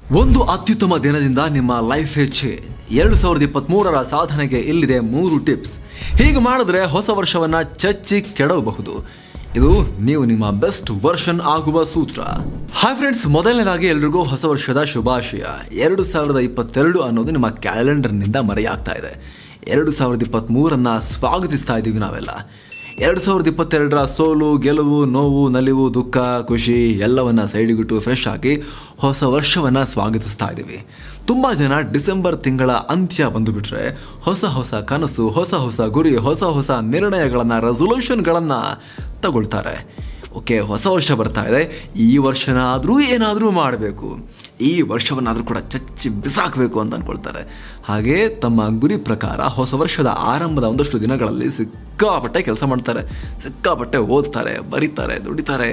ಒಂದು ಅತ್ಯುತ್ತಮ ದಿನದಿಂದ ನಿಮ್ಮ ಲೈಫ್ ಹೆಚ್ಚೆ ಎರಡು ಸಾವಿರದ ಇಪ್ಪತ್ತ್ಮೂರರ ಸಾಧನೆಗೆ ಇಲ್ಲಿದೆ ಮೂರು ಟಿಪ್ಸ್ ಹೀಗೆ ಮಾಡಿದ್ರೆ ಹೊಸ ವರ್ಷವನ್ನ ಚಚ್ಚಿ ಕೆಡವಬಹುದು ಇದು ನೀವು ನಿಮ್ಮ ಬೆಸ್ಟ್ ವರ್ಷನ್ ಆಗುವ ಸೂತ್ರ ಹಾಯ್ ಫ್ರೆಂಡ್ಸ್ ಮೊದಲನೇದಾಗಿ ಎಲ್ರಿಗೂ ಹೊಸ ವರ್ಷದ ಶುಭಾಶಯ ಎರಡು ಸಾವಿರದ ಇಪ್ಪತ್ತೆರಡು ಅನ್ನೋದು ನಿಮ್ಮ ಕ್ಯಾಲೆಂಡರ್ನಿಂದ ಮರೆಯಾಗ್ತಾ ಇದೆ ಎರಡು ಸಾವಿರದ ಇಪ್ಪತ್ತ್ಮೂರನ್ನ ಸ್ವಾಗತಿಸ್ತಾ ಇದ್ದೀವಿ ನಾವೆಲ್ಲ ಎರಡು ಸಾವಿರದ ಇಪ್ಪತ್ತೆರಡರ ಸೋಲು ಗೆಲುವು ನೋವು ನಲಿವು ದುಃಖ ಖುಷಿ ಎಲ್ಲವನ್ನ ಸೈಡಿಗಿಟ್ಟು ಫ್ರೆಶ್ ಆಗಿ ಹೊಸ ವರ್ಷವನ್ನ ಸ್ವಾಗತಿಸ್ತಾ ಇದ್ದೀವಿ ತುಂಬ ಜನ ಡಿಸೆಂಬರ್ ತಿಂಗಳ ಅಂತ್ಯ ಬಂದುಬಿಟ್ರೆ ಹೊಸ ಹೊಸ ಕನಸು ಹೊಸ ಹೊಸ ಗುರಿ ಹೊಸ ಹೊಸ ನಿರ್ಣಯಗಳನ್ನು ರೆಸೊಲ್ಯೂಷನ್ಗಳನ್ನು ತಗೊಳ್ತಾರೆ ಓಕೆ ಹೊಸ ವರ್ಷ ಬರ್ತಾ ಇದೆ ಈ ವರ್ಷನಾದರೂ ಏನಾದರೂ ಮಾಡಬೇಕು ಈ ವರ್ಷವನ್ನಾದರೂ ಕೂಡ ಚಚ್ಚಿ ಬಿಸಾಕಬೇಕು ಅಂತ ಅಂದ್ಕೊಳ್ತಾರೆ ಹಾಗೆ ತಮ್ಮ ಗುರಿ ಪ್ರಕಾರ ಹೊಸ ವರ್ಷದ ಆರಂಭದ ಒಂದಷ್ಟು ದಿನಗಳಲ್ಲಿ ಸಿಕ್ಕಾಪಟ್ಟೆ ಕೆಲಸ ಮಾಡ್ತಾರೆ ಸಿಕ್ಕಾಪಟ್ಟೆ ಓದ್ತಾರೆ ಬರೀತಾರೆ ದುಡಿತಾರೆ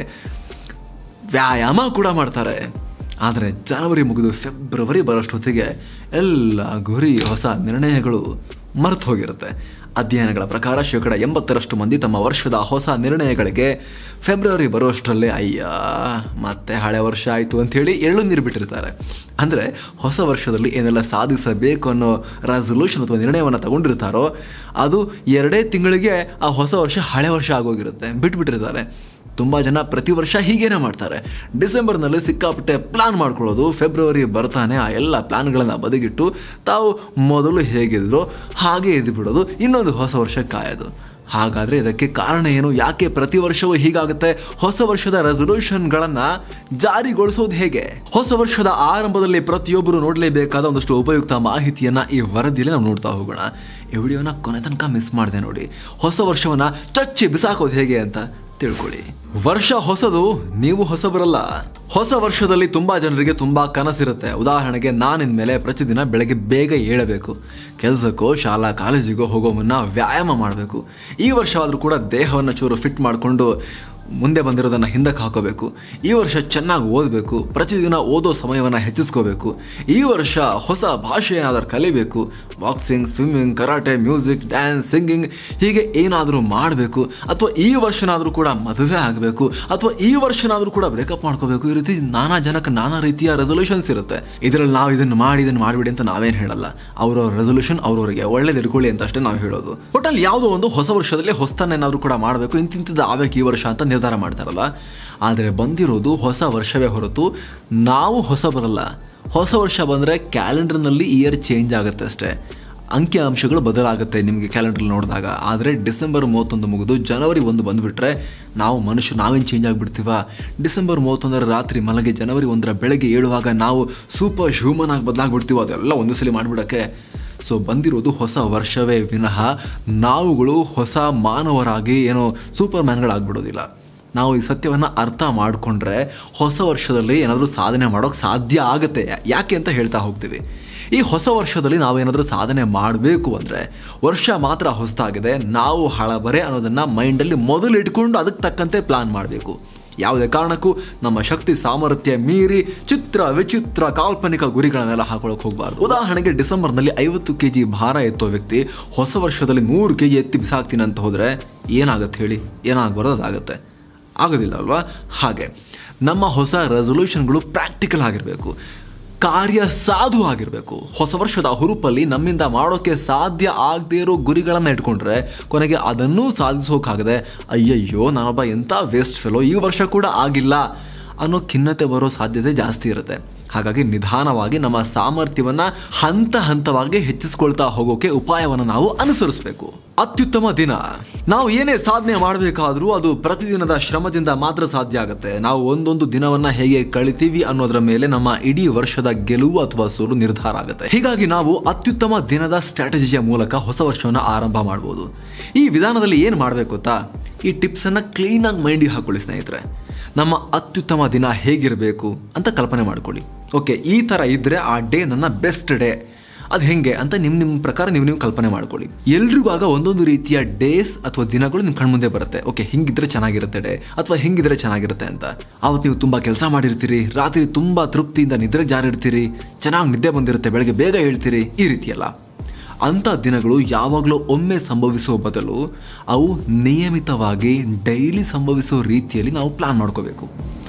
ವ್ಯಾಯಾಮ ಕೂಡ ಮಾಡ್ತಾರೆ ಆದರೆ ಜನವರಿ ಮುಗಿದು ಫೆಬ್ರವರಿ ಬರೋಷ್ಟೊತ್ತಿಗೆ ಎಲ್ಲ ಗುರಿ ಹೊಸ ನಿರ್ಣಯಗಳು ಮರೆತು ಹೋಗಿರುತ್ತೆ ಅಧ್ಯಯನಗಳ ಪ್ರಕಾರ ಶೇಕಡ ಎಂಬತ್ತರಷ್ಟು ಮಂದಿ ತಮ್ಮ ವರ್ಷದ ಹೊಸ ನಿರ್ಣಯಗಳಿಗೆ ಫೆಬ್ರವರಿ ಬರುವಷ್ಟರಲ್ಲೇ ಅಯ್ಯ ಮತ್ತೆ ಹಳೆ ವರ್ಷ ಆಯಿತು ಅಂಥೇಳಿ ಎಳ್ಳು ನೀರು ಬಿಟ್ಟಿರ್ತಾರೆ ಅಂದರೆ ಹೊಸ ವರ್ಷದಲ್ಲಿ ಏನೆಲ್ಲ ಸಾಧಿಸಬೇಕು ಅನ್ನೋ ರೆಸೊಲ್ಯೂಷನ್ ಅಥವಾ ನಿರ್ಣಯವನ್ನು ತಗೊಂಡಿರ್ತಾರೋ ಅದು ಎರಡೇ ತಿಂಗಳಿಗೆ ಆ ಹೊಸ ವರ್ಷ ಹಳೆ ವರ್ಷ ಆಗೋಗಿರುತ್ತೆ ಬಿಟ್ಬಿಟ್ಟಿರ್ತಾರೆ ತುಂಬ ಜನ ಪ್ರತಿ ವರ್ಷ ಹೀಗೇನೆ ಮಾಡ್ತಾರೆ ಡಿಸೆಂಬರ್ನಲ್ಲಿ ಸಿಕ್ಕಾಪಟ್ಟೆ ಪ್ಲಾನ್ ಮಾಡ್ಕೊಳ್ಳೋದು ಫೆಬ್ರವರಿ ಬರ್ತಾನೆ ಆ ಎಲ್ಲ ಪ್ಲಾನ್ಗಳನ್ನು ಬದಿಗಿಟ್ಟು ತಾವು ಮೊದಲು ಹೇಗಿದ್ರು ಹಾಗೆ ಎದ್ದು ಬಿಡೋದು ಇನ್ನೊಂದು ಹೊಸ ವರ್ಷ ಕಾಯೋದು ಹಾಗಾದ್ರೆ ಇದಕ್ಕೆ ಕಾರಣ ಏನು ಯಾಕೆ ಪ್ರತಿ ವರ್ಷವೂ ಹೀಗಾಗುತ್ತೆ ಹೊಸ ವರ್ಷದ ರೆಸೊಲ್ಯೂಷನ್ಗಳನ್ನು ಜಾರಿಗೊಳಿಸೋದು ಹೇಗೆ ಹೊಸ ವರ್ಷದ ಆರಂಭದಲ್ಲಿ ಪ್ರತಿಯೊಬ್ಬರು ನೋಡಲೇಬೇಕಾದ ಒಂದಷ್ಟು ಉಪಯುಕ್ತ ಮಾಹಿತಿಯನ್ನ ಈ ವರದಿಯಲ್ಲಿ ನಾವು ನೋಡ್ತಾ ಹೋಗೋಣ ಈ ವಿಡಿಯೋನ ಕೊನೆ ತನಕ ಮಿಸ್ ಮಾಡಿದೆ ನೋಡಿ ಹೊಸ ವರ್ಷವನ್ನ ಚಚ್ಚಿ ಬಿಸಾಕೋದು ಹೇಗೆ ಅಂತ ತಿಳ್ಕೊಳ್ಳಿ ವರ್ಷ ಹೊಸದು ನೀವು ಹೊಸಬರಲ್ಲ ಹೊಸ ವರ್ಷದಲ್ಲಿ ತುಂಬಾ ಜನರಿಗೆ ತುಂಬಾ ಕನಸಿರುತ್ತೆ ಉದಾಹರಣೆಗೆ ನಾನಿನ್ ಮೇಲೆ ಪ್ರತಿದಿನ ಬೆಳಗ್ಗೆ ಬೇಗ ಏಳಬೇಕು ಕೆಲಸಕ್ಕೋ ಶಾಲಾ ಕಾಲೇಜಿಗೋ ಹೋಗೋ ಮುನ್ನ ವ್ಯಾಯಾಮ ಮಾಡಬೇಕು ಈ ವರ್ಷವಾದರೂ ಕೂಡ ದೇಹವನ್ನು ಚೂರು ಫಿಟ್ ಮಾಡಿಕೊಂಡು ಮುಂದೆ ಬಂದಿರೋದನ್ನು ಹಿಂದಕ್ಕೆ ಹಾಕೋಬೇಕು ಈ ವರ್ಷ ಚೆನ್ನಾಗಿ ಓದಬೇಕು ಪ್ರತಿದಿನ ಓದೋ ಸಮಯವನ್ನು ಹೆಚ್ಚಿಸ್ಕೋಬೇಕು ಈ ವರ್ಷ ಹೊಸ ಭಾಷೆ ಏನಾದರೂ ಕಲಿಬೇಕು boxing swimming karate music dance singing ಹೀಗೆ ಏನಾದರೂ ಮಾಡಬೇಕು ಅಥವಾ ಈ ವರ್ಷನಾದರೂ ಕೂಡ ಮದುವೆ ಆಗಬೇಕು ಅಥವಾ ಈ ವರ್ಷನಾದರೂ ಕೂಡ ಬ್ರೇಕಪ್ ಮಾಡ್ಕೋಬೇಕು ಈ ರೀತಿ ನಾನಾ ಜನಕ್ಕೆ ನಾನಾ ರೀತಿಯ ರೆಸೊಲ್ಯೂಷನ್ಸ್ ಇರುತ್ತೆ ಇದರಲ್ಲಿ ನಾವು ಇದನ್ನು ಮಾಡಿ ಇದನ್ನು ಮಾಡಿಬಿಡಿ ಅಂತ ನಾವೇನು ಹೇಳಲ್ಲ ಅವ್ರವ್ರ ರೆಸೊಲ್ಯೂಷನ್ ಅವ್ರವ್ರಿಗೆ ಒಳ್ಳೇದು ಇಟ್ಕೊಳ್ಳಿ ಅಂತ ಅಷ್ಟೇ ನಾವು ಹೇಳೋದು ಒಟ್ಟಲ್ಲಿ ಯಾವುದೋ ಒಂದು ಹೊಸ ವರ್ಷದಲ್ಲಿ ಹೊಸತನ್ನ ಏನಾದರೂ ಕೂಡ ಮಾಡಬೇಕು ಇಂತಿಂತದ್ದು ಆಗ್ಬೇಕು ಈ ವರ್ಷ ಅಂತ ನಿರ್ಧಾರ ಮಾಡ್ತಾರಲ್ಲ ಆದರೆ ಬಂದಿರೋದು ಹೊಸ ವರ್ಷವೇ ಹೊರತು ನಾವು ಹೊಸ ಬರಲ್ಲ ಹೊಸ ವರ್ಷ ಬಂದರೆ ಕ್ಯಾಲೆಂಡರ್ನಲ್ಲಿ ಇಯರ್ ಚೇಂಜ್ ಆಗುತ್ತೆ ಅಷ್ಟೇ ಅಂಕಿ ಅಂಶಗಳು ಬದಲಾಗುತ್ತೆ ನಿಮಗೆ ಕ್ಯಾಲೆಂಡರ್ ನೋಡಿದಾಗ ಆದರೆ ಡಿಸೆಂಬರ್ ಮೂವತ್ತೊಂದು ಮುಗಿದು ಜನವರಿ ಒಂದು ಬಂದುಬಿಟ್ರೆ ನಾವು ಮನುಷ್ಯ ನಾವೇನು ಚೇಂಜ್ ಆಗಿಬಿಡ್ತೀವ ಡಿಸೆಂಬರ್ ಮೂವತ್ತೊಂದರ ರಾತ್ರಿ ಮಲಗಿ ಜನವರಿ ಒಂದರ ಬೆಳಗ್ಗೆ ಏಳುವಾಗ ನಾವು ಸೂಪರ್ ಹ್ಯೂಮನ್ ಆಗಿ ಬದಲಾಗ್ಬಿಡ್ತೀವಿ ಅದೆಲ್ಲ ಒಂದು ಸಲ ಮಾಡಿಬಿಡೋಕ್ಕೆ ಸೊ ಬಂದಿರೋದು ಹೊಸ ವರ್ಷವೇ ವಿನಃ ನಾವುಗಳು ಹೊಸ ಮಾನವರಾಗಿ ಏನೋ ಸೂಪರ್ ಮ್ಯಾನ್ಗಳಾಗ್ಬಿಡೋದಿಲ್ಲ ನಾವು ಈ ಸತ್ಯವನ್ನು ಅರ್ಥ ಮಾಡಿಕೊಂಡ್ರೆ ಹೊಸ ವರ್ಷದಲ್ಲಿ ಏನಾದರೂ ಸಾಧನೆ ಮಾಡೋಕ್ಕೆ ಸಾಧ್ಯ ಆಗುತ್ತೆ ಯಾಕೆ ಅಂತ ಹೇಳ್ತಾ ಹೋಗ್ತೀವಿ ಈ ಹೊಸ ವರ್ಷದಲ್ಲಿ ನಾವೇನಾದರೂ ಸಾಧನೆ ಮಾಡಬೇಕು ಅಂದರೆ ವರ್ಷ ಮಾತ್ರ ಹೊಸದಾಗಿದೆ ನಾವು ಹಳಬರೆ ಅನ್ನೋದನ್ನು ಮೈಂಡಲ್ಲಿ ಮೊದಲು ಇಟ್ಕೊಂಡು ಅದಕ್ಕೆ ತಕ್ಕಂತೆ ಪ್ಲಾನ್ ಮಾಡಬೇಕು ಯಾವುದೇ ಕಾರಣಕ್ಕೂ ನಮ್ಮ ಶಕ್ತಿ ಸಾಮರ್ಥ್ಯ ಮೀರಿ ಚಿತ್ರ ವಿಚಿತ್ರ ಕಾಲ್ಪನಿಕ ಗುರಿಗಳನ್ನೆಲ್ಲ ಹಾಕೊಳ್ಳೋಕೆ ಹೋಗಬಾರ್ದು ಉದಾಹರಣೆಗೆ ಡಿಸೆಂಬರ್ನಲ್ಲಿ ಐವತ್ತು ಕೆ ಜಿ ಭಾರ ಎತ್ತೋ ವ್ಯಕ್ತಿ ಹೊಸ ವರ್ಷದಲ್ಲಿ ನೂರು ಕೆ ಜಿ ಎತ್ತಿ ಬಿಸಾಕ್ತೀನಿ ಅಂತ ಹೋದರೆ ಏನಾಗುತ್ತೆ ಹೇಳಿ ಏನಾಗ್ಬಾರ್ದು ಅದಾಗುತ್ತೆ ಆಗೋದಿಲ್ಲ ಅಲ್ವಾ ಹಾಗೆ ನಮ್ಮ ಹೊಸ ರೆಸೊಲ್ಯೂಷನ್ಗಳು ಪ್ರಾಕ್ಟಿಕಲ್ ಆಗಿರಬೇಕು ಕಾರ್ಯ ಸಾಧು ಆಗಿರಬೇಕು ಹೊಸ ವರ್ಷದ ಹುರುಪಲ್ಲಿ ನಮ್ಮಿಂದ ಮಾಡೋಕ್ಕೆ ಸಾಧ್ಯ ಆಗದೇ ಇರೋ ಗುರಿಗಳನ್ನು ಇಟ್ಕೊಂಡ್ರೆ ಕೊನೆಗೆ ಅದನ್ನೂ ಸಾಧಿಸೋಕ್ಕಾಗದೆ ಅಯ್ಯಯ್ಯೋ ನಾನೊಬ್ಬ ಎಂಥ ವೇಸ್ಟ್ ಫೆಲೋ ಈ ವರ್ಷ ಕೂಡ ಆಗಿಲ್ಲ ಅನ್ನೋ ಖಿನ್ನತೆ ಬರೋ ಸಾಧ್ಯತೆ ಜಾಸ್ತಿ ಇರುತ್ತೆ ಹಾಗಾಗಿ ನಿಧಾನವಾಗಿ ನಮ್ಮ ಸಾಮರ್ಥ್ಯವನ್ನ ಹಂತ ಹಂತವಾಗಿ ಹೆಚ್ಚಿಸ್ಕೊಳ್ತಾ ಹೋಗೋಕೆ ಉಪಾಯವನ್ನು ನಾವು ಅನುಸರಿಸಬೇಕು ಅತ್ಯುತ್ತಮ ದಿನ ನಾವು ಏನೇ ಸಾಧನೆ ಮಾಡಬೇಕಾದ್ರೂ ಅದು ಪ್ರತಿದಿನದ ಶ್ರಮದಿಂದ ಮಾತ್ರ ಸಾಧ್ಯ ಆಗುತ್ತೆ ನಾವು ಒಂದೊಂದು ದಿನವನ್ನ ಹೇಗೆ ಕಳಿತೀವಿ ಅನ್ನೋದರ ಮೇಲೆ ನಮ್ಮ ಇಡೀ ವರ್ಷದ ಗೆಲುವು ಅಥವಾ ಸೋಲು ನಿರ್ಧಾರ ಆಗುತ್ತೆ ಹೀಗಾಗಿ ನಾವು ಅತ್ಯುತ್ತಮ ದಿನದ ಸ್ಟ್ರಾಟಜಿಯ ಮೂಲಕ ಹೊಸ ವರ್ಷವನ್ನು ಆರಂಭ ಮಾಡಬಹುದು ಈ ವಿಧಾನದಲ್ಲಿ ಏನು ಮಾಡಬೇಕು ಗೊತ್ತಾ ಈ ಟಿಪ್ಸ್ ಅನ್ನ ಕ್ಲೀನ್ ಆಗಿ ಮೈಂಡಿಗೆ ಹಾಕೊಳ್ಳಿ ಸ್ನೇಹಿತರೆ ನಮ್ಮ ಅತ್ಯುತ್ತಮ ದಿನ ಹೇಗಿರಬೇಕು ಅಂತ ಕಲ್ಪನೆ ಮಾಡ್ಕೊಳ್ಳಿ ಓಕೆ ಈ ಥರ ಇದ್ದರೆ ಆ ಡೇ ನನ್ನ ಬೆಸ್ಟ್ ಡೇ ಅದು ಹೆಂಗೆ ಅಂತ ನಿಮ್ಮ ನಿಮ್ಮ ಪ್ರಕಾರ ನೀವು ನೀವು ಕಲ್ಪನೆ ಮಾಡ್ಕೊಳ್ಳಿ ಎಲ್ರಿಗೂ ಆಗ ಒಂದೊಂದು ರೀತಿಯ ಡೇಸ್ ಅಥವಾ ದಿನಗಳು ನಿಮ್ಮ ಕಣ್ಮುಂದೆ ಬರುತ್ತೆ ಓಕೆ ಹಿಂಗಿದ್ರೆ ಚೆನ್ನಾಗಿರುತ್ತೆ ಡೇ ಅಥವಾ ಹಿಂಗಿದ್ರೆ ಚೆನ್ನಾಗಿರುತ್ತೆ ಅಂತ ಅವತ್ತು ನೀವು ತುಂಬ ಕೆಲಸ ಮಾಡಿರ್ತೀರಿ ರಾತ್ರಿ ತುಂಬ ತೃಪ್ತಿಯಿಂದ ನಿದ್ರೆ ಜಾರಿರ್ತೀರಿ ಚೆನ್ನಾಗಿ ನಿದ್ದೆ ಬಂದಿರುತ್ತೆ ಬೆಳಗ್ಗೆ ಬೇಗ ಹೇಳ್ತೀರಿ ಈ ರೀತಿಯಲ್ಲ ಅಂಥ ದಿನಗಳು ಯಾವಾಗಲೂ ಒಮ್ಮೆ ಸಂಭವಿಸುವ ಬದಲು ಅವು ನಿಯಮಿತವಾಗಿ ಡೈಲಿ ಸಂಭವಿಸೋ ರೀತಿಯಲ್ಲಿ ನಾವು ಪ್ಲಾನ್ ಮಾಡ್ಕೋಬೇಕು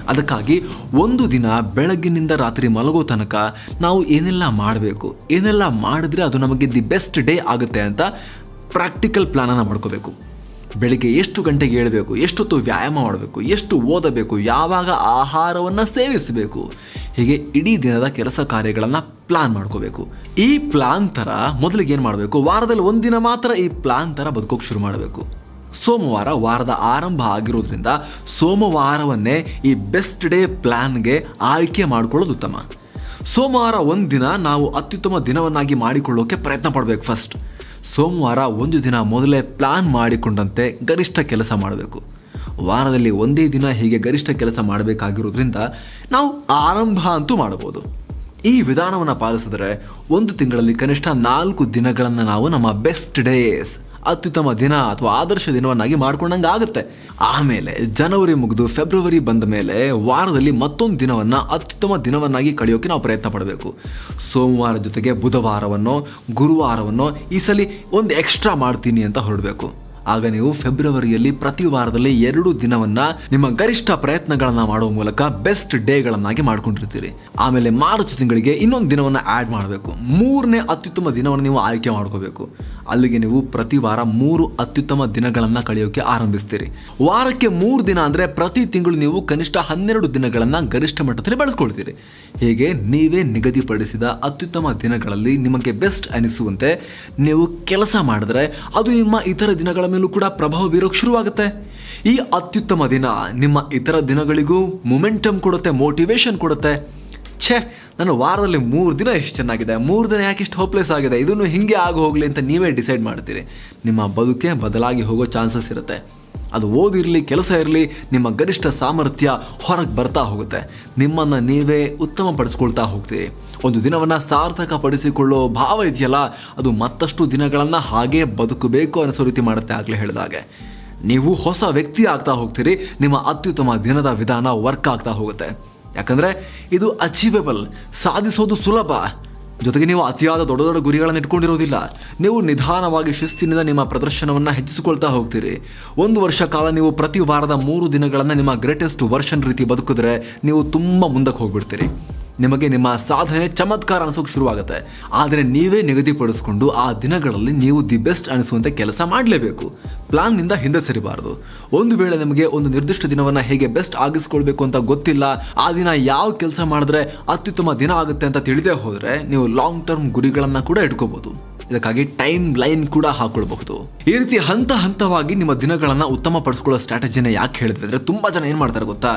ಅದಕ್ಕಾಗಿ ಒಂದು ದಿನ ಬೆಳಗ್ಗಿನಿಂದ ರಾತ್ರಿ ಮಲಗೋ ತನಕ ನಾವು ಏನೆಲ್ಲ ಮಾಡಬೇಕು ಏನೆಲ್ಲ ಮಾಡಿದ್ರೆ ಅದು ನಮಗೆ ದಿ ಬೆಸ್ಟ್ ಡೇ ಆಗುತ್ತೆ ಅಂತ ಪ್ರಾಕ್ಟಿಕಲ್ ಪ್ಲಾನನ್ನು ಮಾಡ್ಕೋಬೇಕು ಬೆಳಿಗ್ಗೆ ಎಷ್ಟು ಗಂಟೆಗೆ ಏಳಬೇಕು ಎಷ್ಟೊತ್ತು ವ್ಯಾಯಾಮ ಮಾಡಬೇಕು ಎಷ್ಟು ಓದಬೇಕು ಯಾವಾಗ ಆಹಾರವನ್ನು ಸೇವಿಸಬೇಕು ಹೀಗೆ ಇಡೀ ದಿನದ ಕೆಲಸ ಕಾರ್ಯಗಳನ್ನು ಪ್ಲಾನ್ ಮಾಡ್ಕೋಬೇಕು ಈ ಪ್ಲಾನ್ ಥರ ಮೊದಲಿಗೆ ಏನು ಮಾಡಬೇಕು ವಾರದಲ್ಲಿ ಒಂದಿನ ಮಾತ್ರ ಈ ಪ್ಲಾನ್ ಥರ ಬದುಕೋಕೆ ಶುರು ಮಾಡಬೇಕು ಸೋಮವಾರ ವಾರದ ಆರಂಭ ಆಗಿರೋದ್ರಿಂದ ಸೋಮವಾರವನ್ನೇ ಈ ಬೆಸ್ಟ್ ಡೇ ಪ್ಲಾನ್ಗೆ ಆಯ್ಕೆ ಮಾಡ್ಕೊಳ್ಳೋದು ಉತ್ತಮ ಸೋಮವಾರ ಒಂದಿನ ನಾವು ಅತ್ಯುತ್ತಮ ದಿನವನ್ನಾಗಿ ಮಾಡಿಕೊಳ್ಳೋಕೆ ಪ್ರಯತ್ನ ಪಡಬೇಕು ಫಸ್ಟ್ ಸೋಮವಾರ ಒಂದು ದಿನ ಮೊದಲೇ ಪ್ಲಾನ್ ಮಾಡಿಕೊಂಡಂತೆ ಗರಿಷ್ಠ ಕೆಲಸ ಮಾಡಬೇಕು ವಾರದಲ್ಲಿ ಒಂದೇ ದಿನ ಹೀಗೆ ಗರಿಷ್ಠ ಕೆಲಸ ಮಾಡಬೇಕಾಗಿರೋದ್ರಿಂದ ನಾವು ಆರಂಭ ಅಂತೂ ಮಾಡಬಹುದು ಈ ವಿಧಾನವನ್ನು ಪಾಲಿಸಿದ್ರೆ ಒಂದು ತಿಂಗಳಲ್ಲಿ ಕನಿಷ್ಠ ನಾಲ್ಕು ದಿನಗಳನ್ನು ನಾವು ನಮ್ಮ ಬೆಸ್ಟ್ ಡೇಸ್ ಅತ್ಯುತ್ತಮ ದಿನ ಅಥವಾ ಆದರ್ಶ ದಿನವನ್ನಾಗಿ ಮಾಡ್ಕೊಂಡಂಗೆ ಆಗುತ್ತೆ ಆಮೇಲೆ ಜನವರಿ ಮುಗಿದು ಫೆಬ್ರವರಿ ಬಂದ ಮೇಲೆ ವಾರದಲ್ಲಿ ಮತ್ತೊಂದು ದಿನವನ್ನ ಅತ್ಯುತ್ತಮ ದಿನವನ್ನಾಗಿ ಕಳೆಯೋಕೆ ನಾವು ಪ್ರಯತ್ನ ಪಡಬೇಕು ಸೋಮವಾರ ಜೊತೆಗೆ ಬುಧವಾರವನ್ನು ಗುರುವಾರವನ್ನು ಈ ಸಲ ಒಂದು ಎಕ್ಸ್ಟ್ರಾ ಮಾಡ್ತೀನಿ ಅಂತ ಹೊರಡಬೇಕು ಆಗ ನೀವು ಫೆಬ್ರವರಿಯಲ್ಲಿ ಪ್ರತಿ ವಾರದಲ್ಲಿ ಎರಡು ದಿನವನ್ನ ನಿಮ್ಮ ಗರಿಷ್ಠ ಪ್ರಯತ್ನಗಳನ್ನ ಮಾಡುವ ಮೂಲಕ ಬೆಸ್ಟ್ ಡೇಗಳನ್ನಾಗಿ ಮಾಡ್ಕೊಂಡಿರ್ತೀರಿ ಆಮೇಲೆ ಮಾರ್ಚ್ ತಿಂಗಳಿಗೆ ಇನ್ನೊಂದು ದಿನವನ್ನ ಆಡ್ ಮಾಡಬೇಕು ಮೂರನೇ ಅತ್ಯುತ್ತಮ ದಿನವನ್ನು ನೀವು ಆಯ್ಕೆ ಮಾಡ್ಕೋಬೇಕು ಅಲ್ಲಿಗೆ ನೀವು ಪ್ರತಿ ವಾರ ಮೂರು ಅತ್ಯುತ್ತಮ ದಿನಗಳನ್ನ ಕಳೆಯೋಕೆ ಆರಂಭಿಸ್ತೀರಿ ವಾರಕ್ಕೆ ಮೂರು ದಿನ ಅಂದ್ರೆ ಪ್ರತಿ ತಿಂಗಳು ನೀವು ಕನಿಷ್ಠ ಹನ್ನೆರಡು ದಿನಗಳನ್ನ ಗರಿಷ್ಠ ಮಟ್ಟದಲ್ಲಿ ಬಳಸ್ಕೊಳ್ತೀರಿ ಹೀಗೆ ನೀವೇ ನಿಗದಿಪಡಿಸಿದ ಅತ್ಯುತ್ತಮ ದಿನಗಳಲ್ಲಿ ನಿಮಗೆ ಬೆಸ್ಟ್ ಅನಿಸುವಂತೆ ನೀವು ಕೆಲಸ ಮಾಡಿದ್ರೆ ಅದು ನಿಮ್ಮ ಇತರ ದಿನಗಳ ಮೇಲೂ ಕೂಡ ಪ್ರಭಾವ ಬೀರೋಕೆ ಶುರುವಾಗುತ್ತೆ ಈ ಅತ್ಯುತ್ತಮ ದಿನ ನಿಮ್ಮ ಇತರ ದಿನಗಳಿಗೂ ಮೊಮೆಂಟಮ್ ಕೊಡುತ್ತೆ ಮೋಟಿವೇಶನ್ ಕೊಡುತ್ತೆ ಛೇ ನಾನು ವಾರದಲ್ಲಿ ಮೂರು ದಿನ ಎಷ್ಟು ಚೆನ್ನಾಗಿದೆ ಮೂರು ದಿನ ಯಾಕೆ ಇಷ್ಟು ಹೋಪ್ಲೆಸ್ ಆಗಿದೆ ಇದನ್ನು ಹಿಂಗೆ ಆಗಿ ಹೋಗಲಿ ಅಂತ ನೀವೇ ಡಿಸೈಡ್ ಮಾಡ್ತೀರಿ ನಿಮ್ಮ ಬದುಕೆ ಬದಲಾಗಿ ಹೋಗೋ ಚಾನ್ಸಸ್ ಇರುತ್ತೆ ಅದು ಓದಿರಲಿ ಕೆಲಸ ಇರಲಿ ನಿಮ್ಮ ಗರಿಷ್ಠ ಸಾಮರ್ಥ್ಯ ಹೊರಗೆ ಬರ್ತಾ ಹೋಗುತ್ತೆ ನಿಮ್ಮನ್ನು ನೀವೇ ಉತ್ತಮಪಡಿಸ್ಕೊಳ್ತಾ ಹೋಗ್ತೀರಿ ಒಂದು ದಿನವನ್ನು ಸಾರ್ಥಕಪಡಿಸಿಕೊಳ್ಳೋ ಭಾವ ಇದೆಯಲ್ಲ ಅದು ಮತ್ತಷ್ಟು ದಿನಗಳನ್ನು ಹಾಗೇ ಬದುಕಬೇಕು ಅನಿಸೋ ರೀತಿ ಮಾಡುತ್ತೆ ಆಗಲೇ ಹೇಳಿದಾಗೆ ನೀವು ಹೊಸ ವ್ಯಕ್ತಿ ಆಗ್ತಾ ಹೋಗ್ತೀರಿ ನಿಮ್ಮ ಅತ್ಯುತ್ತಮ ದಿನದ ವಿಧಾನ ವರ್ಕ್ ಆಗ್ತಾ ಹೋಗುತ್ತೆ ಯಾಕಂದ್ರೆ ಇದು ಅಚೀವೇಬಲ್ ಸಾಧಿಸೋದು ಸುಲಭ ಜೊತೆಗೆ ನೀವು ಅತಿಯಾದ ದೊಡ್ಡ ದೊಡ್ಡ ಗುರಿಗಳನ್ನು ಇಟ್ಕೊಂಡಿರೋದಿಲ್ಲ ನೀವು ನಿಧಾನವಾಗಿ ಶಿಸ್ತಿನಿಂದ ನಿಮ್ಮ ಪ್ರದರ್ಶನವನ್ನು ಹೆಚ್ಚಿಸಿಕೊಳ್ತಾ ಹೋಗ್ತೀರಿ ಒಂದು ವರ್ಷ ಕಾಲ ನೀವು ಪ್ರತಿ ವಾರದ ಮೂರು ದಿನಗಳನ್ನು ನಿಮ್ಮ ಗ್ರೇಟೆಸ್ಟ್ ವರ್ಷನ್ ರೀತಿ ಬದುಕಿದ್ರೆ ನೀವು ತುಂಬ ಮುಂದಕ್ಕೆ ಹೋಗ್ಬಿಡ್ತೀರಿ ನಿಮಗೆ ನಿಮ್ಮ ಸಾಧನೆ ಚಮತ್ಕಾರ ಅನಿಸೋಕೆ ಶುರುವಾಗುತ್ತೆ ಆದರೆ ನೀವೇ ನಿಗದಿಪಡಿಸಿಕೊಂಡು ಆ ದಿನಗಳಲ್ಲಿ ನೀವು ದಿ ಬೆಸ್ಟ್ ಅನಿಸುವಂತೆ ಕೆಲಸ ಮಾಡಲೇಬೇಕು ಪ್ಲಾನ್ನಿಂದ ಹಿಂದೆ ಸರಿಬಾರದು ಒಂದು ವೇಳೆ ನಿಮಗೆ ಒಂದು ನಿರ್ದಿಷ್ಟ ದಿನವನ್ನು ಹೇಗೆ ಬೆಸ್ಟ್ ಆಗಿಸ್ಕೊಳ್ಬೇಕು ಅಂತ ಗೊತ್ತಿಲ್ಲ ಆ ದಿನ ಯಾವ ಕೆಲಸ ಮಾಡಿದ್ರೆ ಅತ್ಯುತ್ತಮ ದಿನ ಆಗುತ್ತೆ ಅಂತ ತಿಳಿದೇ ಹೋದರೆ ನೀವು ಲಾಂಗ್ ಟರ್ಮ್ ಗುರಿಗಳನ್ನು ಕೂಡ ಇಟ್ಕೋಬಹುದು ಇದಕ್ಕಾಗಿ ಟೈಮ್ ಲೈನ್ ಕೂಡ ಹಾಕೊಳ್ಬಹುದು ಈ ರೀತಿ ಹಂತ ಹಂತವಾಗಿ ನಿಮ್ಮ ದಿನಗಳನ್ನು ಉತ್ತಮ ಪಡಿಸ್ಕೊಳ್ಳೋ ಸ್ಟ್ರಾಟಜಿನ ಯಾಕೆ ಹೇಳಿದ್ವಿ ಅಂದ್ರೆ ತುಂಬಾ ಜನ ಏನ್ ಮಾಡ್ತಾರೆ ಗೊತ್ತಾ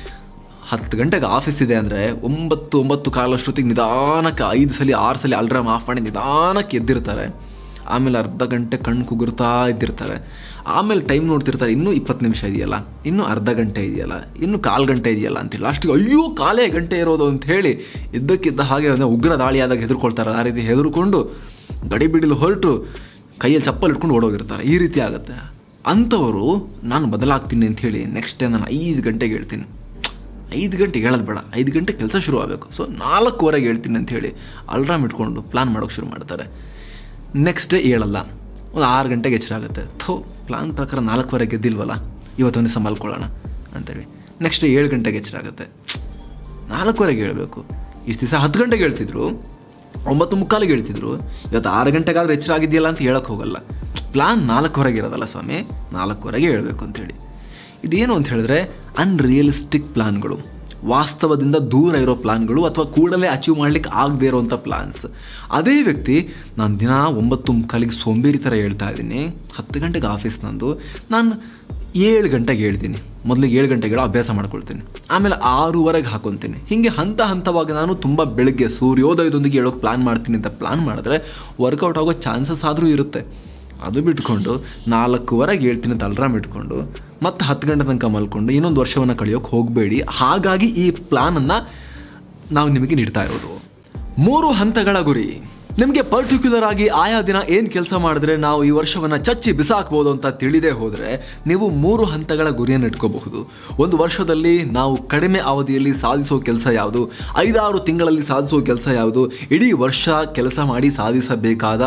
ಹತ್ತು ಗಂಟೆಗೆ ಆಫೀಸ್ ಇದೆ ಅಂದರೆ ಒಂಬತ್ತು ಒಂಬತ್ತು ಕಾಲಷ್ಟೊತ್ತಿಗೆ ನಿಧಾನಕ್ಕೆ ಐದು ಸಲ ಆರು ಸಲ ಅಲ್ರಾಮ್ ಆಫ್ ಮಾಡಿ ನಿಧಾನಕ್ಕೆ ಎದ್ದಿರ್ತಾರೆ ಆಮೇಲೆ ಅರ್ಧ ಗಂಟೆ ಕಣ್ಣು ಕುಗುರ್ತಾ ಇದ್ದಿರ್ತಾರೆ ಆಮೇಲೆ ಟೈಮ್ ನೋಡ್ತಿರ್ತಾರೆ ಇನ್ನೂ ಇಪ್ಪತ್ತು ನಿಮಿಷ ಇದೆಯಲ್ಲ ಇನ್ನೂ ಅರ್ಧ ಗಂಟೆ ಇದೆಯಲ್ಲ ಇನ್ನೂ ಕಾಲು ಗಂಟೆ ಇದೆಯಲ್ಲ ಅಂತೇಳಿ ಲಾಸ್ಟಿಗೆ ಅಯ್ಯೋ ಕಾಲೇ ಗಂಟೆ ಇರೋದು ಅಂತ ಹೇಳಿ ಇದ್ದಕ್ಕಿದ್ದ ಹಾಗೆ ಒಂದು ಉಗ್ರ ದಾಳಿಯಾದಾಗ ಹೆದರ್ಕೊಳ್ತಾರೆ ಆ ರೀತಿ ಹೆದರ್ಕೊಂಡು ಗಡಿ ಬಿಡಿಲು ಹೊರಟು ಕೈಯಲ್ಲಿ ಚಪ್ಪಲ್ ಇಟ್ಕೊಂಡು ಓಡೋಗಿರ್ತಾರೆ ಈ ರೀತಿ ಆಗುತ್ತೆ ಅಂಥವರು ನಾನು ಬದಲಾಗ್ತೀನಿ ಅಂತ ಹೇಳಿ ನೆಕ್ಸ್ಟ್ ಟೈಮ್ ನಾನು ಐದು ಗಂಟೆಗೆ ಹೇಳ್ತೀನಿ ಐದು ಗಂಟೆಗೆ ಹೇಳೋದು ಬೇಡ ಐದು ಗಂಟೆ ಕೆಲಸ ಶುರು ಆಗಬೇಕು ಸೊ ನಾಲ್ಕುವರೆಗೆ ಹೇಳ್ತೀನಿ ಅಂತ ಹೇಳಿ ಅಲ್ರಾಮ್ ಇಟ್ಕೊಂಡು ಪ್ಲಾನ್ ಮಾಡೋಕೆ ಶುರು ಮಾಡ್ತಾರೆ ನೆಕ್ಸ್ಟ್ ಡೇ ಹೇಳಲ್ಲ ಒಂದು ಆರು ಗಂಟೆಗೆ ಎಚ್ಚರ ಆಗುತ್ತೆ ಥೋ ಪ್ಲಾನ್ ಪ್ರಕಾರ ನಾಲ್ಕುವರೆಗೆ ಗೆದ್ದಿಲ್ವಲ್ಲ ಇವತ್ತೊಂದು ದಿವಸ ಮಲ್ಕೊಳ್ಳೋಣ ಅಂತೇಳಿ ನೆಕ್ಸ್ಟ್ ಡೇ ಏಳು ಗಂಟೆಗೆ ಎಚ್ಚರ ಆಗುತ್ತೆ ನಾಲ್ಕುವರೆಗೆ ಹೇಳಬೇಕು ಇಷ್ಟು ದಿವಸ ಹತ್ತು ಗಂಟೆಗೆ ಹೇಳ್ತಿದ್ರು ಒಂಬತ್ತು ಮುಕ್ಕಾಲಿಗೆ ಹೇಳ್ತಿದ್ರು ಇವತ್ತು ಆರು ಗಂಟೆಗಾದ್ರೆ ಎಚ್ಚರ ಆಗಿದೆಯಲ್ಲ ಅಂತ ಹೇಳಕ್ಕೆ ಹೋಗಲ್ಲ ಪ್ಲಾನ್ ನಾಲ್ಕುವರೆಗೆ ಇರೋದಲ್ಲ ಸ್ವಾಮಿ ನಾಲ್ಕುವರೆಗೆ ಹೇಳಬೇಕು ಅಂತೇಳಿ ಇದೇನು ಅಂತ ಹೇಳಿದ್ರೆ ಅನ್ರಿಯಲಿಸ್ಟಿಕ್ ಪ್ಲಾನ್ಗಳು ವಾಸ್ತವದಿಂದ ದೂರ ಇರೋ ಪ್ಲಾನ್ಗಳು ಅಥವಾ ಕೂಡಲೇ ಅಚೀವ್ ಮಾಡ್ಲಿಕ್ಕೆ ಆಗದೆ ಇರೋವಂಥ ಪ್ಲಾನ್ಸ್ ಅದೇ ವ್ಯಕ್ತಿ ನಾನು ದಿನ ಒಂಬತ್ತು ಮುಕ್ಕಾಲಿಗೆ ಸೋಂಬೇರಿ ಥರ ಹೇಳ್ತಾ ಇದ್ದೀನಿ ಹತ್ತು ಗಂಟೆಗೆ ಆಫೀಸ್ ನಂದು ನಾನು ಏಳು ಗಂಟೆಗೆ ಹೇಳ್ತೀನಿ ಮೊದಲಿಗೆ ಏಳು ಗಂಟೆಗೆ ಹೇಳೋ ಅಭ್ಯಾಸ ಮಾಡ್ಕೊಳ್ತೀನಿ ಆಮೇಲೆ ಆರೂವರೆಗೆ ಹಾಕೊತೀನಿ ಹೀಗೆ ಹಂತ ಹಂತವಾಗಿ ನಾನು ತುಂಬ ಬೆಳಗ್ಗೆ ಸೂರ್ಯೋದಯದೊಂದಿಗೆ ಹೇಳೋಕೆ ಪ್ಲಾನ್ ಮಾಡ್ತೀನಿ ಅಂತ ಪ್ಲಾನ್ ಮಾಡಿದ್ರೆ ವರ್ಕೌಟ್ ಆಗೋ ಚಾನ್ಸಸ್ ಆದರೂ ಇರುತ್ತೆ ಅದು ಬಿಟ್ಕೊಂಡು ನಾಲ್ಕುವರೆಗೆ ಹೇಳ್ತೀನಿ ಅಂತ ಅಲ್ರಾಮ್ ಇಟ್ಕೊಂಡು ಮತ್ತೆ ಹತ್ತು ಗಂಟೆ ತನಕ ಮಲ್ಕೊಂಡು ಇನ್ನೊಂದು ವರ್ಷವನ್ನು ಕಳೆಯೋಕೆ ಹೋಗಬೇಡಿ ಹಾಗಾಗಿ ಈ ಪ್ಲಾನನ್ನು ನಾವು ನಿಮಗೆ ನೀಡ್ತಾ ಇರೋದು ಮೂರು ಹಂತಗಳ ಗುರಿ ನಿಮಗೆ ಪರ್ಟಿಕ್ಯುಲರ್ ಆಗಿ ಆಯಾ ದಿನ ಏನು ಕೆಲಸ ಮಾಡಿದ್ರೆ ನಾವು ಈ ವರ್ಷವನ್ನು ಚಚ್ಚಿ ಬಿಸಾಕ್ಬೋದು ಅಂತ ತಿಳಿದೇ ಹೋದರೆ ನೀವು ಮೂರು ಹಂತಗಳ ಗುರಿಯನ್ನು ಇಟ್ಕೋಬಹುದು ಒಂದು ವರ್ಷದಲ್ಲಿ ನಾವು ಕಡಿಮೆ ಅವಧಿಯಲ್ಲಿ ಸಾಧಿಸೋ ಕೆಲಸ ಯಾವುದು ಐದಾರು ತಿಂಗಳಲ್ಲಿ ಸಾಧಿಸೋ ಕೆಲಸ ಯಾವುದು ಇಡೀ ವರ್ಷ ಕೆಲಸ ಮಾಡಿ ಸಾಧಿಸಬೇಕಾದ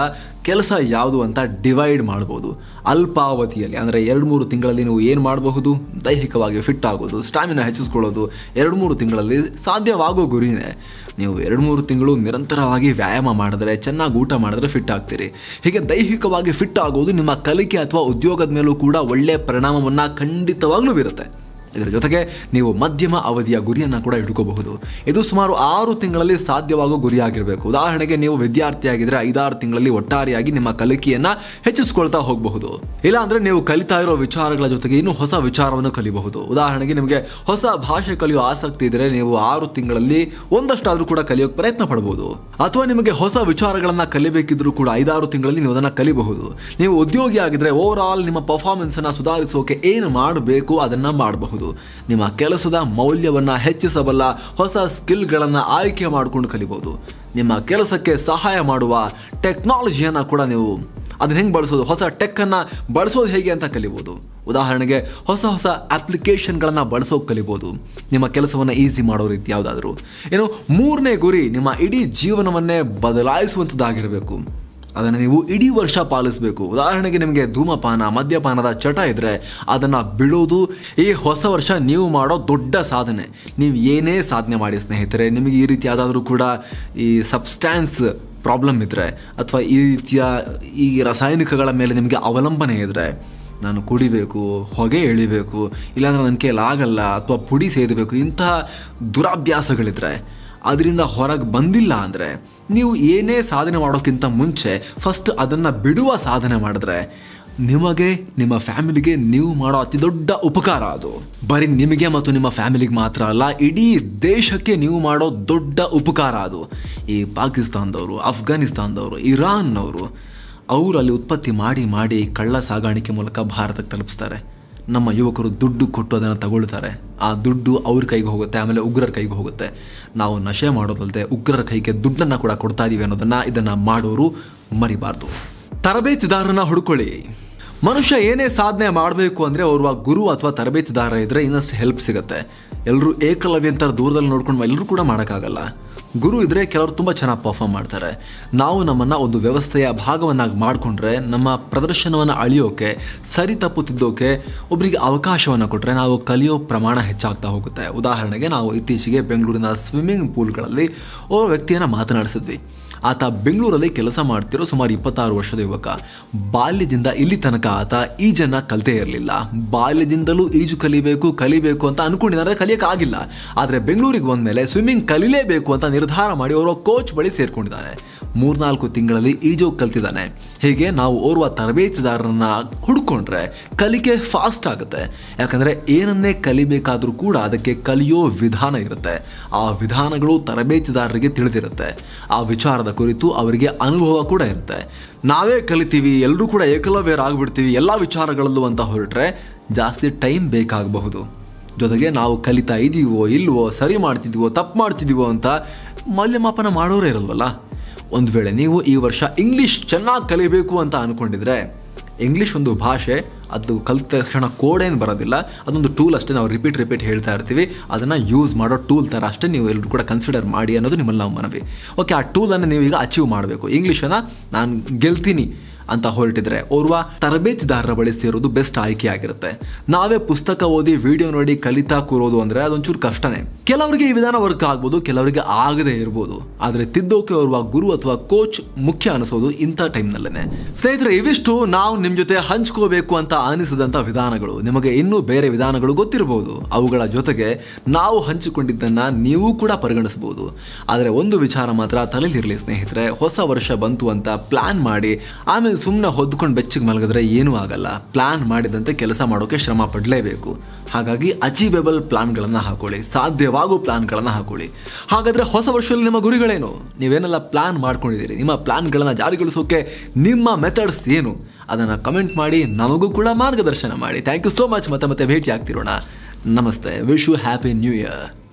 ಕೆಲಸ ಯಾವುದು ಅಂತ ಡಿವೈಡ್ ಮಾಡ್ಬೋದು ಅಲ್ಪಾವಧಿಯಲ್ಲಿ ಅಂದರೆ ಎರಡು ಮೂರು ತಿಂಗಳಲ್ಲಿ ನೀವು ಏನು ಮಾಡಬಹುದು ದೈಹಿಕವಾಗಿ ಫಿಟ್ ಆಗೋದು ಸ್ಟಾಮಿನಾ ಹೆಚ್ಚಿಸ್ಕೊಳ್ಳೋದು ಎರಡು ಮೂರು ತಿಂಗಳಲ್ಲಿ ಸಾಧ್ಯವಾಗೋ ಗುರಿನೇ ನೀವು ಎರಡು ಮೂರು ತಿಂಗಳು ನಿರಂತರವಾಗಿ ವ್ಯಾಯಾಮ ಮಾಡಿದ್ರೆ ಚೆನ್ನಾಗಿ ಊಟ ಮಾಡಿದ್ರೆ ಫಿಟ್ ಆಗ್ತೀರಿ ಹೀಗೆ ದೈಹಿಕವಾಗಿ ಫಿಟ್ ಆಗೋದು ನಿಮ್ಮ ಕಲಿಕೆ ಅಥವಾ ಉದ್ಯೋಗದ ಮೇಲೂ ಕೂಡ ಒಳ್ಳೆಯ ಪರಿಣಾಮವನ್ನು ಖಂಡಿತವಾಗ್ಲೂ ಬೀರುತ್ತೆ ಇದರ ಜೊತೆಗೆ ನೀವು ಮಧ್ಯಮ ಅವಧಿಯ ಗುರಿಯನ್ನು ಕೂಡ ಇಟ್ಕೋಬಹುದು ಇದು ಸುಮಾರು ಆರು ತಿಂಗಳಲ್ಲಿ ಸಾಧ್ಯವಾಗೋ ಗುರಿಯಾಗಿರಬೇಕು ಉದಾಹರಣೆಗೆ ನೀವು ವಿದ್ಯಾರ್ಥಿಯಾಗಿದ್ರೆ ಐದಾರು ತಿಂಗಳಲ್ಲಿ ಒಟ್ಟಾರೆಯಾಗಿ ನಿಮ್ಮ ಕಲಿಕೆಯನ್ನ ಹೆಚ್ಚಿಸ್ಕೊಳ್ತಾ ಹೋಗಬಹುದು ಇಲ್ಲ ಅಂದ್ರೆ ನೀವು ಕಲಿತಾ ಇರೋ ವಿಚಾರಗಳ ಜೊತೆಗೆ ಇನ್ನು ಹೊಸ ವಿಚಾರವನ್ನು ಕಲಿಬಹುದು ಉದಾಹರಣೆಗೆ ನಿಮಗೆ ಹೊಸ ಭಾಷೆ ಕಲಿಯೋ ಆಸಕ್ತಿ ಇದ್ರೆ ನೀವು ಆರು ತಿಂಗಳಲ್ಲಿ ಒಂದಷ್ಟಾದ್ರೂ ಕೂಡ ಕಲಿಯೋಕೆ ಪ್ರಯತ್ನ ಪಡಬಹುದು ಅಥವಾ ನಿಮಗೆ ಹೊಸ ವಿಚಾರಗಳನ್ನ ಕಲಿಬೇಕಿದ್ರೂ ಕೂಡ ಐದಾರು ತಿಂಗಳಲ್ಲಿ ನೀವು ಅದನ್ನ ಕಲಿಬಹುದು ನೀವು ಉದ್ಯೋಗಿ ಆಗಿದ್ರೆ ಓವರ್ ಆಲ್ ನಿಮ್ಮ ಪರ್ಫಾರ್ಮೆನ್ಸ್ ಅನ್ನ ಸುಧಾರಿಸೋಕೆ ಏನು ಮಾಡಬೇಕು ಅದನ್ನ ಮಾಡಬಹುದು ನಿಮ್ಮ ಕೆಲಸದ ಮೌಲ್ಯವನ್ನ ಹೆಚ್ಚಿಸಬಲ್ಲ ಹೊಸ ಸ್ಕಿಲ್ಗಳನ್ನ ಆಯ್ಕೆ ಮಾಡಿಕೊಂಡು ಕಲಿಬಹುದು ನಿಮ್ಮ ಕೆಲಸಕ್ಕೆ ಸಹಾಯ ಮಾಡುವ ಟೆಕ್ನಾಲಜಿಯನ್ನ ಕೂಡ ನೀವು ಅದನ್ನ ಹೆಂಗೆ ಬಳಸೋದು ಹೊಸ ಟೆಕ್ ಅನ್ನ ಬಳಸೋದು ಹೇಗೆ ಅಂತ ಕಲಿಬಹುದು ಉದಾಹರಣೆಗೆ ಹೊಸ ಹೊಸ ಅಪ್ಲಿಕೇಶನ್ಗಳನ್ನ ಬಳಸೋಕೆ ಕಲಿಬಹುದು ನಿಮ್ಮ ಕೆಲಸವನ್ನ ಈಸಿ ಮಾಡೋ ರೀತಿ ಯಾವುದಾದ್ರು ಏನು ಮೂರನೇ ಗುರಿ ನಿಮ್ಮ ಇಡೀ ಜೀವನವನ್ನೇ ಬದಲಾಯಿಸುವಂಥದ್ದಾಗಿರಬೇಕು ಅದನ್ನು ನೀವು ಇಡೀ ವರ್ಷ ಪಾಲಿಸಬೇಕು ಉದಾಹರಣೆಗೆ ನಿಮಗೆ ಧೂಮಪಾನ ಮದ್ಯಪಾನದ ಚಟ ಇದ್ರೆ ಅದನ್ನು ಬಿಡೋದು ಈ ಹೊಸ ವರ್ಷ ನೀವು ಮಾಡೋ ದೊಡ್ಡ ಸಾಧನೆ ನೀವು ಏನೇ ಸಾಧನೆ ಮಾಡಿ ಸ್ನೇಹಿತರೆ ನಿಮಗೆ ಈ ರೀತಿ ಯಾವುದಾದ್ರೂ ಕೂಡ ಈ ಸಬ್ಸ್ಟ್ಯಾನ್ಸ್ ಪ್ರಾಬ್ಲಮ್ ಇದ್ದರೆ ಅಥವಾ ಈ ರೀತಿಯ ಈ ರಾಸಾಯನಿಕಗಳ ಮೇಲೆ ನಿಮಗೆ ಅವಲಂಬನೆ ಇದ್ದರೆ ನಾನು ಕುಡಿಬೇಕು ಹೊಗೆ ಎಳಿಬೇಕು ಇಲ್ಲಾಂದ್ರೆ ನನ್ನ ಕೈಯಲ್ಲಿ ಆಗಲ್ಲ ಅಥವಾ ಪುಡಿ ಸೇದಬೇಕು ಇಂತಹ ದುರಾಭ್ಯಾಸಗಳಿದ್ರೆ ಅದರಿಂದ ಹೊರಗೆ ಬಂದಿಲ್ಲ ಅಂದರೆ ನೀವು ಏನೇ ಸಾಧನೆ ಮಾಡೋಕ್ಕಿಂತ ಮುಂಚೆ ಫಸ್ಟ್ ಅದನ್ನು ಬಿಡುವ ಸಾಧನೆ ಮಾಡಿದ್ರೆ ನಿಮಗೆ ನಿಮ್ಮ ಫ್ಯಾಮಿಲಿಗೆ ನೀವು ಮಾಡೋ ಅತಿ ದೊಡ್ಡ ಉಪಕಾರ ಅದು ಬರೀ ನಿಮಗೆ ಮತ್ತು ನಿಮ್ಮ ಫ್ಯಾಮಿಲಿಗೆ ಮಾತ್ರ ಅಲ್ಲ ಇಡೀ ದೇಶಕ್ಕೆ ನೀವು ಮಾಡೋ ದೊಡ್ಡ ಉಪಕಾರ ಅದು ಈ ಪಾಕಿಸ್ತಾನದವರು ಅಫ್ಘಾನಿಸ್ತಾನದವರು ಇರಾನ್ನವರು ಅವರು ಅಲ್ಲಿ ಉತ್ಪತ್ತಿ ಮಾಡಿ ಮಾಡಿ ಕಳ್ಳ ಸಾಗಾಣಿಕೆ ಮೂಲಕ ಭಾರತಕ್ಕೆ ತಲುಪಿಸ್ತಾರೆ ನಮ್ಮ ಯುವಕರು ದುಡ್ಡು ಕೊಟ್ಟು ಅದನ್ನು ತಗೊಳ್ತಾರೆ ಆ ದುಡ್ಡು ಅವ್ರ ಕೈಗೆ ಹೋಗುತ್ತೆ ಆಮೇಲೆ ಉಗ್ರರ ಕೈಗೆ ಹೋಗುತ್ತೆ ನಾವು ನಶೆ ಮಾಡೋದಲ್ಲದೆ ಉಗ್ರರ ಕೈಗೆ ದುಡ್ಡನ್ನು ಕೂಡ ಕೊಡ್ತಾ ಇದೀವಿ ಅನ್ನೋದನ್ನ ಇದನ್ನ ಮಾಡೋರು ಮರಿಬಾರ್ದು ತರಬೇತಿದಾರನ ಹುಡ್ಕೊಳ್ಳಿ ಮನುಷ್ಯ ಏನೇ ಸಾಧನೆ ಮಾಡಬೇಕು ಅಂದರೆ ಓರ್ವ ಗುರು ಅಥವಾ ತರಬೇತಿದಾರ ಇದ್ರೆ ಇನ್ನಷ್ಟು ಹೆಲ್ಪ್ ಸಿಗುತ್ತೆ ಎಲ್ಲರೂ ಏಕಲವ್ಯ ಅಂತ ದೂರದಲ್ಲಿ ನೋಡ್ಕೊಂಡು ಎಲ್ಲರೂ ಕೂಡ ಮಾಡೋಕ್ಕಾಗಲ್ಲ ಗುರು ಇದ್ರೆ ಕೆಲವರು ತುಂಬ ಚೆನ್ನಾಗಿ ಪರ್ಫಾರ್ಮ್ ಮಾಡ್ತಾರೆ ನಾವು ನಮ್ಮನ್ನ ಒಂದು ವ್ಯವಸ್ಥೆಯ ಭಾಗವನ್ನಾಗಿ ಮಾಡಿಕೊಂಡ್ರೆ ನಮ್ಮ ಪ್ರದರ್ಶನವನ್ನು ಅಳಿಯೋಕೆ ಸರಿ ತಪ್ಪು ತಿದ್ದೋಕೆ ಒಬ್ಬರಿಗೆ ಅವಕಾಶವನ್ನು ಕೊಟ್ಟರೆ ನಾವು ಕಲಿಯೋ ಪ್ರಮಾಣ ಹೆಚ್ಚಾಗ್ತಾ ಹೋಗುತ್ತೆ ಉದಾಹರಣೆಗೆ ನಾವು ಇತ್ತೀಚೆಗೆ ಬೆಂಗಳೂರಿನ ಸ್ವಿಮ್ಮಿಂಗ್ ಪೂಲ್ಗಳಲ್ಲಿ ಒಬ್ಬ ವ್ಯಕ್ತಿಯನ್ನು ಮಾತನಾಡಿಸಿದ್ವಿ ಆತ ಬೆಂಗಳೂರಲ್ಲಿ ಕೆಲಸ ಮಾಡ್ತಿರೋ ಸುಮಾರು ಇಪ್ಪತ್ತಾರು ವರ್ಷದ ಯುವಕ ಬಾಲ್ಯದಿಂದ ಇಲ್ಲಿ ತನಕ ಆತ ಈಜನ್ನ ಕಲಿತೇ ಇರಲಿಲ್ಲ ಬಾಲ್ಯದಿಂದಲೂ ಈಜು ಕಲಿಬೇಕು ಕಲಿಬೇಕು ಅಂತ ಅನ್ಕೊಂಡಿದ್ದಾರೆ ಕಲಿಯಕ್ಕೆ ಆಗಿಲ್ಲ ಆದರೆ ಬೆಂಗಳೂರಿಗೆ ಬಂದ್ಮೇಲೆ ಸ್ವಿಮ್ಮಿಂಗ್ ಕಲಿಲೇಬೇಕು ಅಂತ ನಿರ್ಧಾರ ಮಾಡಿ ಓರ್ವ ಕೋಚ್ ಬಳಿ ಸೇರ್ಕೊಂಡಿದ್ದಾನೆ ಮೂರ್ನಾಲ್ಕು ತಿಂಗಳಲ್ಲಿ ಈಜು ಕಲ್ತಿದ್ದಾನೆ ಹೀಗೆ ನಾವು ಓರ್ವ ತರಬೇತಿದಾರರನ್ನ ಹುಡ್ಕೊಂಡ್ರೆ ಕಲಿಕೆ ಫಾಸ್ಟ್ ಆಗುತ್ತೆ ಯಾಕಂದ್ರೆ ಏನನ್ನೇ ಕಲಿಬೇಕಾದ್ರೂ ಕೂಡ ಅದಕ್ಕೆ ಕಲಿಯೋ ವಿಧಾನ ಇರುತ್ತೆ ಆ ವಿಧಾನಗಳು ತರಬೇತಿದಾರರಿಗೆ ತಿಳಿದಿರುತ್ತೆ ಆ ವಿಚಾರದ ಕುರಿತು ಅವರಿಗೆ ಅನುಭವ ಕೂಡ ಇರುತ್ತೆ ನಾವೇ ಕಲಿತೀವಿ ಎಲ್ಲರೂ ಕೂಡ ಏಕಲವ್ಯರಾಗ್ಬಿಡ್ತೀವಿ ಎಲ್ಲ ವಿಚಾರಗಳಲ್ಲೂ ಅಂತ ಹೊರಟ್ರೆ ಜಾಸ್ತಿ ಟೈಮ್ ಬೇಕಾಗಬಹುದು ಜೊತೆಗೆ ನಾವು ಕಲಿತಾ ಇದೀವೋ ಇಲ್ವೋ ಸರಿ ಮಾಡ್ತಿದೀವೋ ತಪ್ಪು ಮಾಡ್ತಿದೀವೋ ಅಂತ ಮೌಲ್ಯಮಾಪನ ಮಾಡೋರೇ ಇರಲ್ವಲ್ಲ ಒಂದು ವೇಳೆ ನೀವು ಈ ವರ್ಷ ಇಂಗ್ಲಿಷ್ ಚೆನ್ನಾಗಿ ಕಲಿಬೇಕು ಅಂತ ಅನ್ಕೊಂಡಿದ್ರೆ ಇಂಗ್ಲಿಷ್ ಒಂದು ಭಾಷೆ ಅದು ಕಲಿತ ತಕ್ಷಣ ಕೋಡ್ ಏನು ಬರೋದಿಲ್ಲ ಅದೊಂದು ಟೂಲ್ ಅಷ್ಟೇ ನಾವು ರಿಪೀಟ್ ರಿಪೀಟ್ ಹೇಳ್ತಾ ಇರ್ತೀವಿ ಅದನ್ನು ಯೂಸ್ ಮಾಡೋ ಟೂಲ್ ಥರ ಅಷ್ಟೇ ನೀವು ಎಲ್ಲರೂ ಕೂಡ ಕನ್ಸಿಡರ್ ಮಾಡಿ ಅನ್ನೋದು ನಿಮ್ಮಲ್ಲಿ ನಾವು ಮನವಿ ಓಕೆ ಆ ಟೂಲನ್ನು ನೀವು ಈಗ ಅಚೀವ್ ಮಾಡಬೇಕು ಇಂಗ್ಲೀಷನ್ನು ನಾನು ಗೆಲ್ತೀನಿ ಅಂತ ಹೊರಟಿದ್ರೆ ಓರ್ವ ತರಬೇತಿದಾರರ ಬಳಿ ಸೇರೋದು ಬೆಸ್ಟ್ ಆಯ್ಕೆ ಆಗಿರುತ್ತೆ ನಾವೇ ಪುಸ್ತಕ ಓದಿ ವಿಡಿಯೋ ನೋಡಿ ಕಲಿತಾ ಕೂರೋದು ಅಂದ್ರೆ ಅದೊಂಚೂರು ಕಷ್ಟನೇ ಕೆಲವರಿಗೆ ಈ ವಿಧಾನ ವರ್ಕ್ ಆಗ್ಬೋದು ಕೆಲವರಿಗೆ ಆಗದೆ ಇರ್ಬೋದು ಆದ್ರೆ ತಿದ್ದೋಕೆ ಓರ್ವ ಗುರು ಅಥವಾ ಕೋಚ್ ಮುಖ್ಯ ಅನಿಸೋದು ಇಂಥ ಟೈಮ್ನಲ್ಲೇನೆ ಸ್ನೇಹಿತರೆ ಇವಿಷ್ಟು ನಾವು ನಿಮ್ ಜೊತೆ ಹಂಚ್ಕೋಬೇಕು ಅಂತ ಅನಿಸಿದಂತ ವಿಧಾನಗಳು ನಿಮಗೆ ಇನ್ನೂ ಬೇರೆ ವಿಧಾನಗಳು ಗೊತ್ತಿರಬಹುದು ಅವುಗಳ ಜೊತೆಗೆ ನಾವು ಹಂಚಿಕೊಂಡಿದ್ದನ್ನ ನೀವು ಕೂಡ ಪರಿಗಣಿಸಬಹುದು ಆದರೆ ಒಂದು ವಿಚಾರ ಮಾತ್ರ ತಲೆಲಿರಲಿ ಸ್ನೇಹಿತರೆ ಹೊಸ ವರ್ಷ ಬಂತು ಅಂತ ಪ್ಲಾನ್ ಮಾಡಿ ಆಮೇಲೆ ಸುಮ್ಮನೆ ಹೊದ್ಕೊಂಡು ಬೆಚ್ಚಗೆ ಮಲಗಿದ್ರೆ ಏನೂ ಆಗಲ್ಲ ಪ್ಲಾನ್ ಮಾಡಿದಂತೆ ಕೆಲಸ ಮಾಡೋಕೆ ಶ್ರಮ ಪಡಲೇಬೇಕು ಹಾಗಾಗಿ ಅಚೀವೇಬಲ್ ಪ್ಲಾನ್ಗಳನ್ನು ಹಾಕೊಳ್ಳಿ ಸಾಧ್ಯವಾಗೋ ಪ್ಲಾನ್ಗಳನ್ನು ಹಾಕೊಳ್ಳಿ ಹಾಗಾದ್ರೆ ಹೊಸ ವರ್ಷದಲ್ಲಿ ನಿಮ್ಮ ಗುರಿಗಳೇನು ನೀವೇನೆಲ್ಲ ಪ್ಲಾನ್ ಮಾಡ್ಕೊಂಡಿದ್ದೀರಿ ನಿಮ್ಮ ಪ್ಲಾನ್ಗಳನ್ನು ಜಾರಿಗೊಳಿಸೋಕೆ ನಿಮ್ಮ ಮೆಥಡ್ಸ್ ಏನು ಅದನ್ನು ಕಮೆಂಟ್ ಮಾಡಿ ನಮಗೂ ಕೂಡ ಮಾರ್ಗದರ್ಶನ ಮಾಡಿ ಥ್ಯಾಂಕ್ ಯು ಸೋ ಮಚ್ ಮತ್ತೆ ಮತ್ತೆ ಭೇಟಿ ಆಗ್ತಿರೋಣ ನಮಸ್ತೆ wish you happy new year